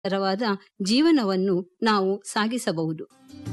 ತರವಾದ ಜೀವನವನ್ನು ನಾವು ಸಾಗಿಸಬಹುದು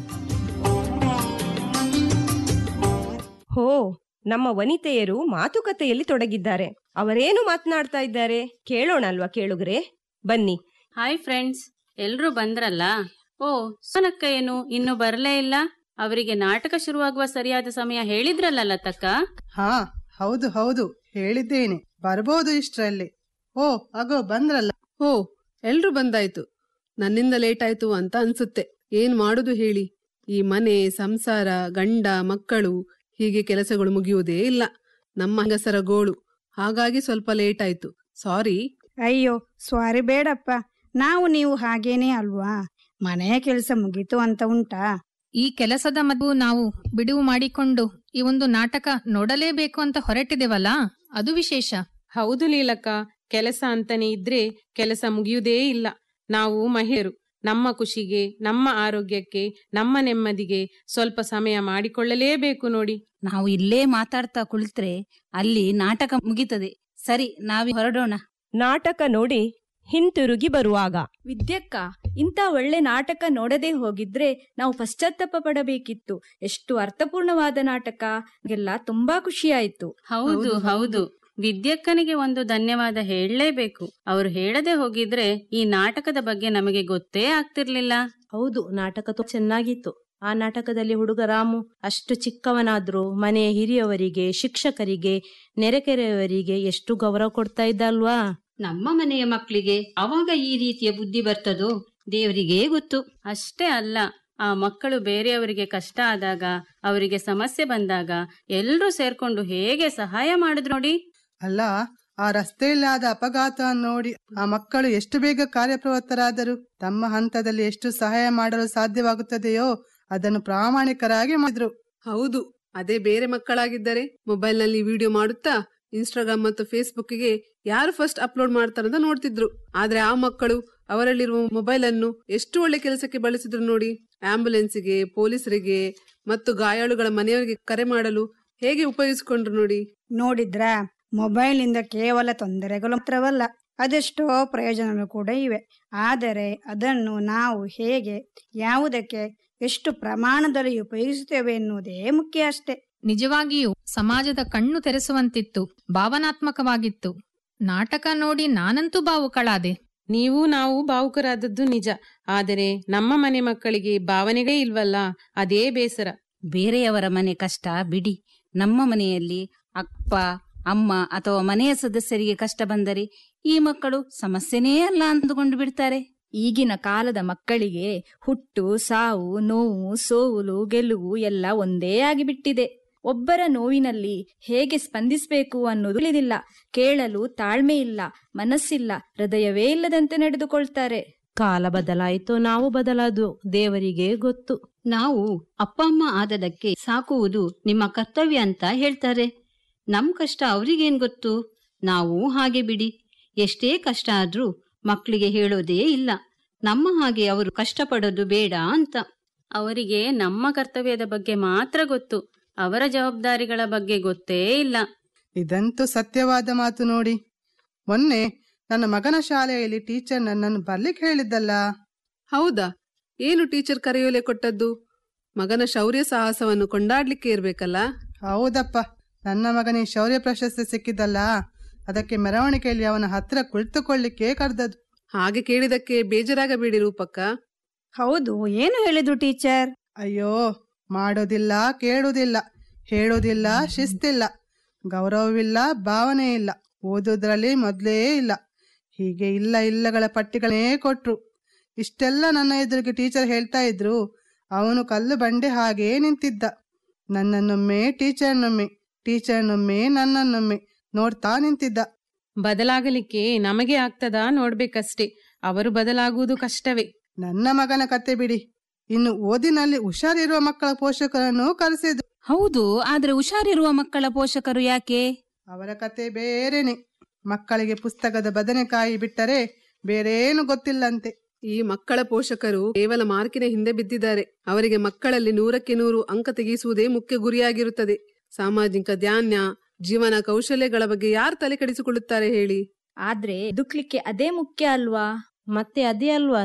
ಹೋ ನಮ್ಮ ವನಿತೆಯರು ಮಾತುಕತೆಯಲ್ಲಿ ತೊಡಗಿದ್ದಾರೆ ಅವರೇನು ಮಾತನಾಡ್ತಾ ಇದ್ದಾರೆ ಕೇಳೋಣ ಅಲ್ವಾ ಕೇಳುಗರೆ ಬನ್ನಿ ಹಾಯ್ ಫ್ರೆಂಡ್ಸ್ ಎಲ್ರೂ ಬಂದ್ರಲ್ಲ ಓ ಸೋನಕ್ಕ ಏನು ಇನ್ನು ಬರಲೇ ಇಲ್ಲ ಅವರಿಗೆ ನಾಟಕ ಶುರುವಾಗುವ ಸರಿಯಾದ ಸಮಯ ಹೇಳಿದ್ರಲ್ಲ ಲತಕ್ಕ ಹಾ ಹೌದು ಹೌದು ಹೇಳಿದ್ದೇನೆ ಬರ್ಬೋದು ಇಷ್ಟ್ರಲ್ಲಿ ಓ ಅಗೋ ಬಂದ್ರಲ್ಲ ಓ ಎಲ್ರೂ ಬಂದಾಯ್ತು ನನ್ನಿಂದ ಲೇಟ್ ಆಯ್ತು ಅಂತ ಅನ್ಸುತ್ತೆ ಏನ್ ಮಾಡುದು ಹೇಳಿ ಈ ಮನೆ ಸಂಸಾರ ಗಂಡ ಮಕ್ಕಳು ಹೀಗೆ ಕೆಲಸಗಳು ಮುಗಿಯುವುದೇ ಇಲ್ಲ ನಮ್ಮ ಹಂಗಸರ ಗೋಳು ಹಾಗಾಗಿ ಸ್ವಲ್ಪ ಲೇಟ್ ಆಯ್ತು ಸಾರಿ ಅಯ್ಯೋ ಸ್ವಾರಿ ಬೇಡಪ್ಪ ನಾವು ನೀವು ಹಾಗೇನೇ ಅಲ್ವಾ ಮನೆಯ ಕೆಲಸ ಮುಗೀತು ಅಂತ ಉಂಟಾ ಈ ಕೆಲಸದ ಮದ್ದು ನಾವು ಬಿಡುವು ಮಾಡಿಕೊಂಡು ಈ ಒಂದು ನಾಟಕ ನೋಡಲೇಬೇಕು ಅಂತ ಹೊರಟಿದೆವಲ್ಲ ಅದು ವಿಶೇಷ ಹೌದು ಲೀಲಕ್ಕ ಕೆಲಸ ಅಂತಾನೆ ಇದ್ರೆ ಕೆಲಸ ಮುಗಿಯುವುದೇ ಇಲ್ಲ ನಾವು ಮಹಿಳೆಯರು ನಮ್ಮ ಖುಷಿಗೆ ನಮ್ಮ ಆರೋಗ್ಯಕ್ಕೆ ನಮ್ಮ ನೆಮ್ಮದಿಗೆ ಸ್ವಲ್ಪ ಸಮಯ ಮಾಡಿಕೊಳ್ಳಲೇಬೇಕು ನೋಡಿ ನಾವು ಇಲ್ಲೇ ಮಾತಾಡ್ತಾ ಕುಳಿತ್ರೆ ಅಲ್ಲಿ ನಾಟಕ ಮುಗಿತದೆ ಸರಿ ನಾವಿ ಹೊರಡೋಣ ನಾಟಕ ನೋಡಿ ಹಿಂತಿರುಗಿ ಬರುವಾಗ ವಿದ್ಯಕ್ಕ ಇಂಥ ಒಳ್ಳೆ ನಾಟಕ ನೋಡದೆ ಹೋಗಿದ್ರೆ ನಾವು ಪಶ್ಚಾತ್ತಾಪ ಪಡಬೇಕಿತ್ತು ಎಷ್ಟು ಅರ್ಥಪೂರ್ಣವಾದ ನಾಟಕ ಎಲ್ಲ ತುಂಬಾ ಖುಷಿಯಾಯ್ತು ಹೌದು ಹೌದು ವಿದ್ಯಕ್ಕನಿಗೆ ಒಂದು ಧನ್ಯವಾದ ಹೇಳಲೇಬೇಕು ಅವರು ಹೇಳದೆ ಹೋಗಿದ್ರೆ ಈ ನಾಟಕದ ಬಗ್ಗೆ ನಮಗೆ ಗೊತ್ತೇ ಆಗ್ತಿರ್ಲಿಲ್ಲ ಹೌದು ನಾಟಕ ತುಂಬ ಚೆನ್ನಾಗಿತ್ತು ಆ ನಾಟಕದಲ್ಲಿ ಹುಡುಗ ರಾಮು ಅಷ್ಟು ಚಿಕ್ಕವನಾದ್ರೂ ಮನೆಯ ಹಿರಿಯವರಿಗೆ ಶಿಕ್ಷಕರಿಗೆ ನೆರೆಕೆರೆಯವರಿಗೆ ಎಷ್ಟು ಗೌರವ ಕೊಡ್ತಾ ಇದ್ದ ಅಲ್ವಾ ನಮ್ಮ ಮನೆಯ ಮಕ್ಕಳಿಗೆ ಅವಾಗ ಈ ರೀತಿಯ ಬುದ್ಧಿ ಬರ್ತದೋ ದೇವರಿಗೇ ಗೊತ್ತು ಅಷ್ಟೇ ಅಲ್ಲ ಆ ಮಕ್ಕಳು ಬೇರೆಯವರಿಗೆ ಕಷ್ಟ ಆದಾಗ ಅವರಿಗೆ ಸಮಸ್ಯೆ ಬಂದಾಗ ಎಲ್ರೂ ಸೇರ್ಕೊಂಡು ಹೇಗೆ ಸಹಾಯ ಮಾಡಿದ್ರು ನೋಡಿ ಅಲ್ಲ ಆ ರಸ್ತೆಯಲ್ಲಿ ಆದ ಅಪಘಾತ ನೋಡಿ ಆ ಮಕ್ಕಳು ಎಷ್ಟು ಬೇಗ ಕಾರ್ಯಪ್ರವೃತ್ತರಾದರು ತಮ್ಮ ಹಂತದಲ್ಲಿ ಎಷ್ಟು ಸಹಾಯ ಮಾಡಲು ಸಾಧ್ಯವಾಗುತ್ತದೆಯೋ ಅದನ್ನು ಪ್ರಾಮಾಣಿಕರಾಗಿ ಮಾಡಿದ್ರು ಹೌದು ಅದೇ ಬೇರೆ ಮಕ್ಕಳಾಗಿದ್ದರೆ ಮೊಬೈಲ್ ನಲ್ಲಿ ವಿಡಿಯೋ ಮಾಡುತ್ತಾ ಇನ್ಸ್ಟಾಗ್ರಾಮ್ ಮತ್ತು ಫೇಸ್ಬುಕ್ಗೆ ಯಾರು ಫಸ್ಟ್ ಅಪ್ಲೋಡ್ ಮಾಡ್ತಾರಂತ ನೋಡ್ತಿದ್ರು ಆದ್ರೆ ಆ ಮಕ್ಕಳು ಅವರಲ್ಲಿರುವ ಮೊಬೈಲ್ ಅನ್ನು ಎಷ್ಟು ಒಳ್ಳೆ ಕೆಲಸಕ್ಕೆ ಬಳಸಿದ್ರು ನೋಡಿ ಆಂಬ್ಯುಲೆನ್ಸ್ಗೆ ಪೊಲೀಸರಿಗೆ ಮತ್ತು ಗಾಯಾಳುಗಳ ಮನೆಯವರಿಗೆ ಕರೆ ಮಾಡಲು ಹೇಗೆ ಉಪಯೋಗಿಸಿಕೊಂಡ್ರು ನೋಡಿ ನೋಡಿದ್ರಾ ಮೊಬೈಲ್ನಿಂದ ಕೇವಲ ತೊಂದರೆಗಳು ಮಾತ್ರವಲ್ಲ ಅದೆಷ್ಟೋ ಪ್ರಯೋಜನಗಳು ಕೂಡ ಇವೆ ಆದರೆ ಅದನ್ನು ನಾವು ಹೇಗೆ ಯಾವುದಕ್ಕೆ ಎಷ್ಟು ಪ್ರಮಾಣದಲ್ಲಿ ಉಪಯೋಗಿಸುತ್ತೇವೆ ಎನ್ನುವುದೇ ಮುಖ್ಯ ಅಷ್ಟೇ ನಿಜವಾಗಿಯೂ ಸಮಾಜದ ಕಣ್ಣು ತೆರೆಸುವಂತಿತ್ತು ಭಾವನಾತ್ಮಕವಾಗಿತ್ತು ನಾಟಕ ನೋಡಿ ನಾನಂತೂ ಭಾವುಕಳಾದೆ ನೀವು ನಾವು ಭಾವುಕರಾದದ್ದು ನಿಜ ಆದರೆ ನಮ್ಮ ಮನೆ ಮಕ್ಕಳಿಗೆ ಭಾವನೆಗಳೇ ಇಲ್ವಲ್ಲ ಅದೇ ಬೇಸರ ಬೇರೆಯವರ ಮನೆ ಕಷ್ಟ ಬಿಡಿ ನಮ್ಮ ಮನೆಯಲ್ಲಿ ಅಪ್ಪ ಅಮ್ಮ ಅಥವಾ ಮನೆಯ ಸದಸ್ಯರಿಗೆ ಕಷ್ಟ ಬಂದರೆ ಈ ಮಕ್ಕಳು ಸಮಸ್ಯೆನೇ ಅಲ್ಲ ಅಂದುಕೊಂಡು ಬಿಡ್ತಾರೆ ಈಗಿನ ಕಾಲದ ಮಕ್ಕಳಿಗೆ ಹುಟ್ಟು ಸಾವು ನೋವು ಸೋಲು ಗೆಲುವು ಎಲ್ಲ ಒಂದೇ ಆಗಿಬಿಟ್ಟಿದೆ ಒಬ್ಬರ ನೋವಿನಲ್ಲಿ ಹೇಗೆ ಸ್ಪಂದಿಸಬೇಕು ಅನ್ನೋದು ತಿಳಿದಿಲ್ಲ ಕೇಳಲು ತಾಳ್ಮೆ ಇಲ್ಲ ಮನಸ್ಸಿಲ್ಲ ಹೃದಯವೇ ಇಲ್ಲದಂತೆ ನಡೆದುಕೊಳ್ತಾರೆ ಕಾಲ ಬದಲಾಯಿತು ನಾವು ಬದಲಾದು ದೇವರಿಗೆ ಗೊತ್ತು ನಾವು ಅಪ್ಪ ಅಮ್ಮ ಆದದಕ್ಕೆ ಸಾಕುವುದು ನಿಮ್ಮ ಕರ್ತವ್ಯ ಅಂತ ಹೇಳ್ತಾರೆ ನಮ್ ಕಷ್ಟ ಅವ್ರಿಗೇನ್ ಗೊತ್ತು ನಾವು ಹಾಗೆ ಬಿಡಿ ಎಷ್ಟೇ ಕಷ್ಟ ಆದ್ರೂ ಮಕ್ಕಳಿಗೆ ಹೇಳೋದೇ ಇಲ್ಲ ನಮ್ಮ ಹಾಗೆ ಅವರು ಕಷ್ಟಪಡೋದು ಬೇಡ ಅಂತ ಅವರಿಗೆ ನಮ್ಮ ಕರ್ತವ್ಯದ ಬಗ್ಗೆ ಮಾತ್ರ ಗೊತ್ತು ಅವರ ಜವಾಬ್ದಾರಿಗಳ ಬಗ್ಗೆ ಗೊತ್ತೇ ಇಲ್ಲ ಇದಂತೂ ಸತ್ಯವಾದ ಮಾತು ನೋಡಿ ಮೊನ್ನೆ ನನ್ನ ಮಗನ ಶಾಲೆಯಲ್ಲಿ ಟೀಚರ್ ನನ್ನನ್ನು ಬರ್ಲಿಕ್ಕೆ ಹೇಳಿದ್ದಲ್ಲ ಹೌದಾ ಏನು ಟೀಚರ್ ಕರೆಯೋಲೆ ಕೊಟ್ಟದ್ದು ಮಗನ ಶೌರ್ಯ ಸಾಹಸವನ್ನು ಕೊಂಡಾಡ್ಲಿಕ್ಕೆ ಇರ್ಬೇಕಲ್ಲ ಹೌದಪ್ಪ ನನ್ನ ಮಗನಿಗೆ ಶೌರ್ಯ ಪ್ರಶಸ್ತಿ ಸಿಕ್ಕಿದ್ದಲ್ಲ ಅದಕ್ಕೆ ಮೆರವಣಿಗೆಯಲ್ಲಿ ಅವನ ಹತ್ರ ಕುಳಿತುಕೊಳ್ಳಿಕ್ಕೆ ಕರೆದದ್ದು ಹಾಗೆ ಕೇಳಿದಕ್ಕೆ ಬೇಜಾರಾಗಬೇಡಿ ರೂಪಕ್ಕ ಹೌದು ಏನು ಹೇಳಿದ್ರು ಟೀಚರ್ ಅಯ್ಯೋ ಮಾಡೋದಿಲ್ಲ ಕೇಳುವುದಿಲ್ಲ ಹೇಳೋದಿಲ್ಲ ಶಿಸ್ತಿಲ್ಲ ಗೌರವವಿಲ್ಲ ಭಾವನೆ ಇಲ್ಲ ಓದೋದ್ರಲ್ಲಿ ಮೊದಲೇ ಇಲ್ಲ ಹೀಗೆ ಇಲ್ಲ ಇಲ್ಲಗಳ ಪಟ್ಟಿಗಳೇ ಕೊಟ್ರು ಇಷ್ಟೆಲ್ಲ ನನ್ನ ಎದುರಿಗೆ ಟೀಚರ್ ಹೇಳ್ತಾ ಇದ್ರು ಅವನು ಕಲ್ಲು ಬಂಡೆ ಹಾಗೇ ನಿಂತಿದ್ದ ನನ್ನನ್ನೊಮ್ಮೆ ಟೀಚರ್ನೊಮ್ಮೆ ಟೀಚರ್ನೊಮ್ಮೆ ನನ್ನನ್ನೊಮ್ಮೆ ನೋಡ್ತಾ ನಿಂತಿದ್ದ ಬದಲಾಗಲಿಕ್ಕೆ ನಮಗೆ ಆಗ್ತದಾ ನೋಡ್ಬೇಕಷ್ಟೇ ಅವರು ಬದಲಾಗುವುದು ಕಷ್ಟವೇ ನನ್ನ ಮಗನ ಕತೆ ಬಿಡಿ ಇನ್ನು ಓದಿನಲ್ಲಿ ಹುಷಾರಿರುವ ಮಕ್ಕಳ ಪೋಷಕರನ್ನು ಕರೆಸಿದ್ರು ಹೌದು ಆದ್ರೆ ಹುಷಾರಿರುವ ಮಕ್ಕಳ ಪೋಷಕರು ಯಾಕೆ ಅವರ ಕತೆ ಬೇರೆನೆ ಮಕ್ಕಳಿಗೆ ಪುಸ್ತಕದ ಬದನೆಕಾಯಿ ಬಿಟ್ಟರೆ ಬೇರೇನು ಗೊತ್ತಿಲ್ಲಂತೆ ಈ ಮಕ್ಕಳ ಪೋಷಕರು ಕೇವಲ ಮಾರ್ಕಿನ ಹಿಂದೆ ಬಿದ್ದಿದ್ದಾರೆ ಅವರಿಗೆ ಮಕ್ಕಳಲ್ಲಿ ನೂರಕ್ಕೆ ನೂರು ಅಂಕ ತೆಗೆಸುವುದೇ ಮುಖ್ಯ ಗುರಿಯಾಗಿರುತ್ತದೆ ಸಾಮಾಜಿಕ ಧ್ಯಾನ ಜೀವನ ಕೌಶಲ್ಯಗಳ ಬಗ್ಗೆ ಯಾರು ತಲೆ ಕೆಡಿಸಿಕೊಳ್ಳುತ್ತಾರೆ ಹೇಳಿ ಆದ್ರೆ ಬದುಕ್ಲಿಕ್ಕೆ ಅದೇ ಮುಖ್ಯ ಅಲ್ವಾ ಮತ್ತೆ ಅದೇ ಅಲ್ವಾ